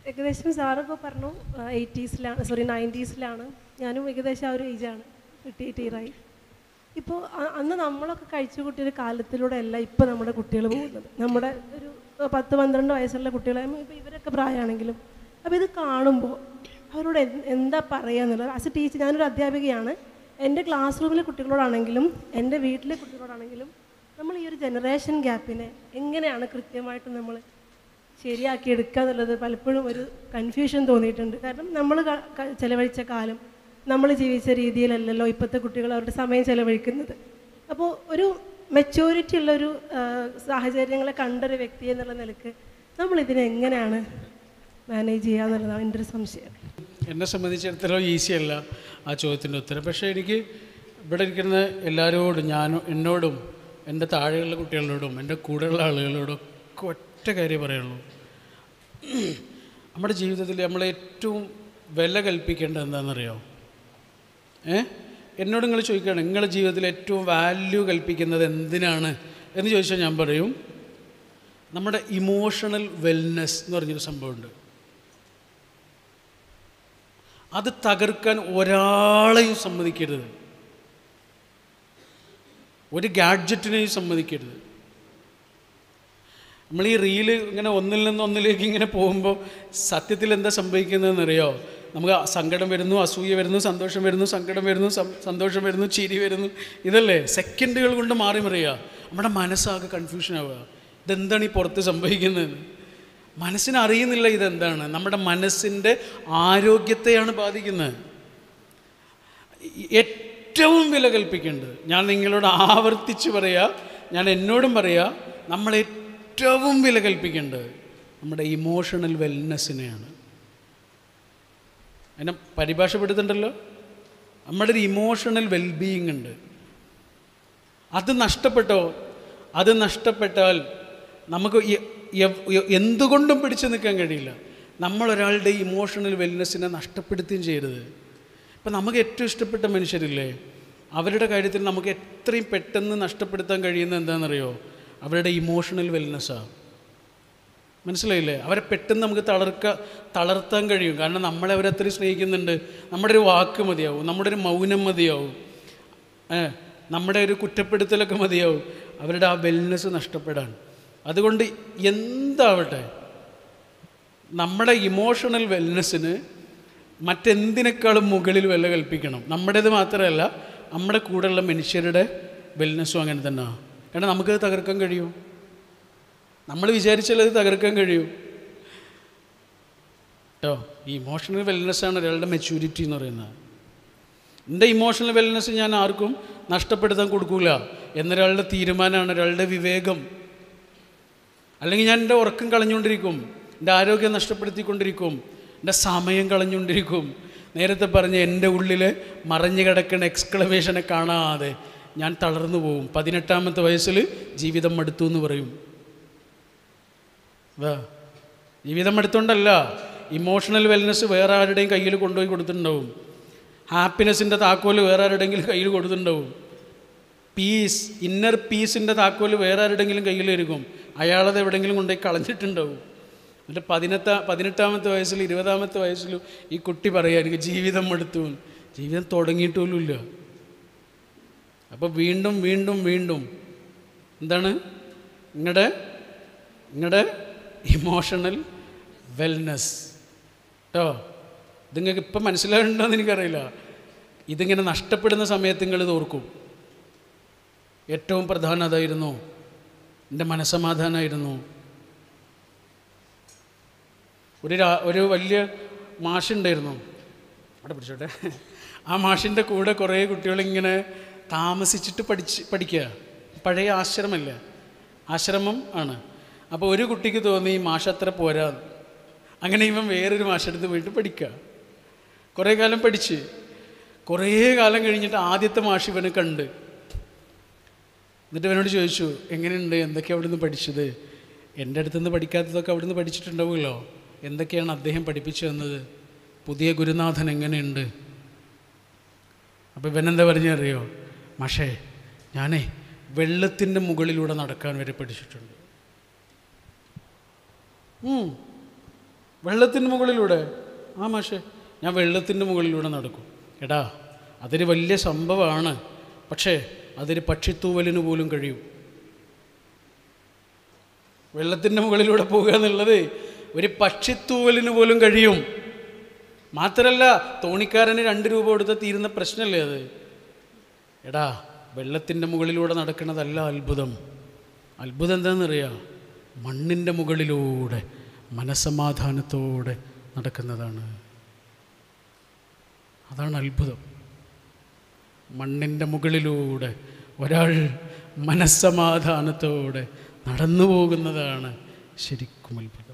ഏകദേശം സാറ് ഇപ്പോൾ പറഞ്ഞു എയ്റ്റീസിലാണ് സോറി നയൻറ്റീസിലാണ് ഞാനും ഏകദേശം ആ ഒരു ഏജാണ് ഫിഫ്റ്റി എയ്റ്റ് ഇയറായി ഇപ്പോൾ അന്ന് നമ്മളൊക്കെ കഴിച്ചു കൂട്ടിയൊരു കാലത്തിലൂടെ അല്ല ഇപ്പോൾ നമ്മുടെ കുട്ടികൾ പോകുന്നത് നമ്മുടെ ഒരു പത്ത് പന്ത്രണ്ട് വയസ്സുള്ള കുട്ടികളെ ഇപ്പോൾ ഇവരൊക്കെ പ്രായമാണെങ്കിലും അപ്പോൾ ഇത് കാണുമ്പോൾ അവരോട് എന്ത് എന്താ പറയുക എന്നുള്ളത് ആസ് എ ടീച്ചർ ഞാനൊരു അധ്യാപികയാണ് എൻ്റെ ക്ലാസ് റൂമിലെ കുട്ടികളോടാണെങ്കിലും എൻ്റെ വീട്ടിലെ കുട്ടികളോടാണെങ്കിലും നമ്മൾ ഈ ഒരു ജനറേഷൻ ഗ്യാപ്പിനെ എങ്ങനെയാണ് കൃത്യമായിട്ട് നമ്മൾ ശരിയാക്കി എടുക്കുക എന്നുള്ളത് പലപ്പോഴും ഒരു കൺഫ്യൂഷൻ തോന്നിയിട്ടുണ്ട് കാരണം നമ്മൾ ചിലവഴിച്ച കാലം നമ്മൾ ജീവിച്ച രീതിയിലല്ലല്ലോ ഇപ്പോഴത്തെ കുട്ടികൾ അവരുടെ സമയം ചിലവഴിക്കുന്നത് അപ്പോൾ ഒരു മെച്ചൂരിറ്റി ഉള്ളൊരു ആ, സാഹചര്യങ്ങളെ കണ്ടൊരു വ്യക്തി എന്നുള്ള നിലക്ക് നമ്മൾ ഇതിനെ എങ്ങനെയാണ് മാനേജ് ചെയ്യുക എന്നുള്ളതാണ് എൻ്റെ ഒരു സംശയം എന്നെ സംബന്ധിച്ചിടത്തോളം ഈസി അല്ല ആ ചോദ്യത്തിൻ്റെ ഉത്തരം പക്ഷേ എനിക്ക് ഇവിടെ ഇരിക്കുന്ന എല്ലാവരോടും ഞാനും എന്നോടും എൻ്റെ താഴെയുള്ള കുട്ടികളോടും എൻ്റെ കൂടെയുള്ള ആളുകളോടും ഒക്കെ ഒറ്റ കാര്യം പറയുള്ളൂ നമ്മുടെ ജീവിതത്തിൽ നമ്മൾ ഏറ്റവും വില കൽപ്പിക്കേണ്ടത് എന്താണെന്നറിയോ ഏ എന്നോട് നിങ്ങൾ ചോദിക്കുകയാണ് നിങ്ങളുടെ ജീവിതത്തിൽ ഏറ്റവും വാല്യൂ കൽപ്പിക്കുന്നത് എന്തിനാണ് എന്ന് ചോദിച്ചാൽ ഞാൻ പറയും നമ്മുടെ ഇമോഷണൽ വെൽനെസ് എന്ന് പറഞ്ഞൊരു സംഭവമുണ്ട് അത് തകർക്കാൻ ഒരാളെയും സമ്മതിക്കരുത് ഒരു ഗാഡ്ജറ്റിനെയും സമ്മതിക്കരുത് നമ്മൾ ഈ റീല് ഇങ്ങനെ ഒന്നിൽ നിന്ന് ഒന്നിലേക്ക് ഇങ്ങനെ പോകുമ്പോൾ സത്യത്തിൽ എന്താ സംഭവിക്കുന്നതെന്നറിയോ നമുക്ക് സങ്കടം വരുന്നു അസൂയ വരുന്നു സന്തോഷം വരുന്നു സങ്കടം വരുന്നു സം- സന്തോഷം വരുന്നു ചിരി വരുന്നു ഇതല്ലേ സെക്കൻഡുകൾ കൊണ്ട് മാറി മറിയുക നമ്മുടെ മനസ്സാകെ കൺഫ്യൂഷൻ ആവുക ഇതെന്താണ് ഈ പുറത്ത് സംഭവിക്കുന്നത് മനസ്സിന് അറിയുന്നില്ല ഇതെന്താണ് നമ്മുടെ മനസ്സിൻ്റെ ആരോഗ്യത്തെയാണ് ബാധിക്കുന്നത് ഈ- ഏറ്റവും വില കൽപ്പിക്കേണ്ടത് ഞാൻ നിങ്ങളോട് ആവർത്തിച്ച് പറയാ ഞാൻ എന്നോടും പറയാ നമ്മൾ ഏറ്റവും വില കൽപ്പിക്കേണ്ടത് നമ്മുടെ ഇമോഷണൽ വെൽനെസ്സിനെയാണ് അതിനെ പരിഭാഷപ്പെടുത്തുന്നുണ്ടല്ലോ നമ്മുടെ ഒരു ഇമോഷണൽ വെൽബീയിങ് ഉണ്ട് അത് നഷ്ടപ്പെട്ടോ അത് നഷ്ടപ്പെട്ടാൽ നമുക്ക് എ- എ- എ- എന്തുകൊണ്ടും പിടിച്ചു നിൽക്കാൻ കഴിയില്ല നമ്മളൊരാളുടെ ഇമോഷണൽ വെൽനെസ്സിനെ നഷ്ടപ്പെടുത്തുകയും ചെയ്യരുത് ഇപ്പം നമുക്ക് ഏറ്റവും ഇഷ്ടപ്പെട്ട മനുഷ്യരില്ലേ അവരുടെ കാര്യത്തിൽ നമുക്ക് എത്രയും പെട്ടെന്ന് നഷ്ടപ്പെടുത്താൻ കഴിയുന്നത് എന്താണെന്നറിയോ അവരുടെ ഇമോഷണൽ വെൽനെസ്സാണ് മനസ്സിലായില്ലേ അവരെ പെട്ടെന്ന് നമുക്ക് തളർക്ക തളർത്താൻ കഴിയും കാരണം നമ്മളെ അവരത്രയും സ്നേഹിക്കുന്നുണ്ട് നമ്മുടെ ഒരു വാക്ക് മതിയാവും നമ്മുടെ ഒരു മൗനം മതിയാവും ഏ, നമ്മുടെ ഒരു കുറ്റപ്പെടുത്തലൊക്കെ മതിയാവും അവരുടെ ആ വെൽനെസ് നഷ്ടപ്പെടാൻ അതുകൊണ്ട് എന്താവട്ടെ നമ്മുടെ ഇമോഷണൽ വെൽനെസ്സിന് മറ്റെന്തിനേക്കാളും മുകളിൽ വില കൽപ്പിക്കണം നമ്മുടേത് മാത്രമല്ല നമ്മുടെ കൂടെയുള്ള മനുഷ്യരുടെ വെൽനെസ്സും അങ്ങനെ തന്നെ കാരണം നമുക്കത് തകർക്കാൻ കഴിയും നമ്മൾ വിചാരിച്ചാൽ അത് തകർക്കാൻ കഴിയും കേട്ടോ ഈ ഇമോഷണൽ വെൽനെസ്സാണ് ഒരാളുടെ മെച്യൂരിറ്റി എന്ന് പറയുന്നത് എൻ്റെ ഇമോഷണൽ വെൽനെസ് ഞാൻ ആർക്കും നഷ്ടപ്പെടുത്താൻ കൊടുക്കൂല എന്നൊരാളുടെ തീരുമാനമാണ് ഒരാളുടെ വിവേകം അല്ലെങ്കിൽ ഞാൻ എൻ്റെ ഉറക്കം കളഞ്ഞുകൊണ്ടിരിക്കും എൻ്റെ ആരോഗ്യം നഷ്ടപ്പെടുത്തിക്കൊണ്ടിരിക്കും എൻ്റെ സമയം കളഞ്ഞുകൊണ്ടിരിക്കും നേരത്തെ പറഞ്ഞ എൻ്റെ ഉള്ളിൽ മറഞ്ഞു കിടക്കുന്ന എക്സ്ക്ലമേഷനെ കാണാതെ ഞാൻ തളർന്നു പോകും പതിനെട്ടാമത്തെ വയസ്സിൽ ജീവിതം മടുത്തു എന്ന് പറയും വാ ജീവിതം എടുത്തോണ്ടല്ല ഇമോഷണൽ വെൽനെസ് വേറെ ആരുടെയും കയ്യിൽ കൊണ്ടുപോയി കൊടുത്തിട്ടുണ്ടാവും ഹാപ്പിനെസ്സിൻ്റെ താക്കോല് വേറെ ആരുടെങ്കിലും കയ്യിൽ കൊടുത്തിട്ടുണ്ടാവും പീസ് ഇന്നർ പീസിൻ്റെ താക്കോല് വേറെ ആരുടെങ്കിലും കയ്യിലിരിക്കും അയാളത് എവിടെയെങ്കിലും കൊണ്ടുപോയി കളഞ്ഞിട്ടുണ്ടാവും എന്നിട്ട് പതിനെട്ടാ പതിനെട്ടാമത്തെ വയസ്സിൽ ഇരുപതാമത്തെ വയസ്സിലും ഈ കുട്ടി പറയാ എനിക്ക് ജീവിതം എടുത്തു ജീവിതം തുടങ്ങിയിട്ട് പോലും ഇല്ല അപ്പോൾ വീണ്ടും വീണ്ടും വീണ്ടും എന്താണ് നിങ്ങളുടെ നിങ്ങളുടെ ഇമോഷണൽ വെൽനെസ് കേട്ടോ ഇത് നിങ്ങൾക്ക് ഇപ്പം മനസ്സിലാകുന്നുണ്ടോ എന്ന് എനിക്കറിയില്ല ഇതിങ്ങനെ നഷ്ടപ്പെടുന്ന സമയത്ത് നിങ്ങൾ ഇത് ഓർക്കും ഏറ്റവും പ്രധാനം അതായിരുന്നു എൻ്റെ മനസ്സമാധാനമായിരുന്നു ഒരു രാ ഒരു വലിയ മാഷുണ്ടായിരുന്നു അവിടെ പിടിച്ചോട്ടെ ആ മാഷിൻ്റെ കൂടെ കുറേ കുട്ടികളിങ്ങനെ താമസിച്ചിട്ട് പഠിച്ച് പഠിക്കുക പഴയ ആശ്രമമല്ല ആശ്രമം ആണ് അപ്പോൾ ഒരു കുട്ടിക്ക് തോന്നി മാഷ് അത്ര പോരാ അങ്ങനെ ഇവൻ വേറൊരു മാഷെടുത്ത് പോയിട്ട് പഠിക്കുക കുറേ കാലം പഠിച്ച് കുറേ കാലം കഴിഞ്ഞിട്ട് ആദ്യത്തെ മാഷ് ഇവനെ കണ്ട് എന്നിട്ട് ഇവനോട് ചോദിച്ചു എങ്ങനെയുണ്ട് എന്തൊക്കെയാണ് അവിടുന്ന് പഠിച്ചത് എൻ്റെ അടുത്തുനിന്ന് പഠിക്കാത്തതൊക്കെ അവിടുന്ന് പഠിച്ചിട്ടുണ്ടാവുമല്ലോ എന്തൊക്കെയാണ് അദ്ദേഹം പഠിപ്പിച്ചു തന്നത് പുതിയ ഗുരുനാഥൻ എങ്ങനെയുണ്ട് അപ്പോൾ ഇവനെന്താ പറഞ്ഞറിയോ മാഷേ ഞാനേ വെള്ളത്തിൻ്റെ മുകളിലൂടെ നടക്കാൻ വരെ പഠിച്ചിട്ടുണ്ട് ഉം. വെള്ളത്തിന് മുകളിലൂടെ ആ മാഷേ ഞാൻ വെള്ളത്തിൻ്റെ മുകളിലൂടെ നടക്കും എടാ അതൊരു വലിയ സംഭവമാണ് പക്ഷേ അതൊരു പക്ഷിത്തൂവലിന് പോലും കഴിയും വെള്ളത്തിൻ്റെ മുകളിലൂടെ പോകുക എന്നുള്ളത് ഒരു പക്ഷിത്തൂവലിന് പോലും കഴിയും മാത്രമല്ല തോണിക്കാരന് രണ്ട് രൂപ കൊടുത്താൽ തീരുന്ന പ്രശ്നമല്ലേ അത് എടാ വെള്ളത്തിൻ്റെ മുകളിലൂടെ നടക്കുന്നതല്ല അത്ഭുതം അത്ഭുതം എന്താണെന്നറിയാം മണ്ണിൻ്റെ മുകളിലൂടെ മനസമാധാനത്തോടെ നടക്കുന്നതാണ് അതാണ് അത്ഭുതം മണ്ണിൻ്റെ മുകളിലൂടെ ഒരാൾ മനസ്സമാധാനത്തോടെ നടന്നു പോകുന്നതാണ് ശരിക്കും അത്ഭുതം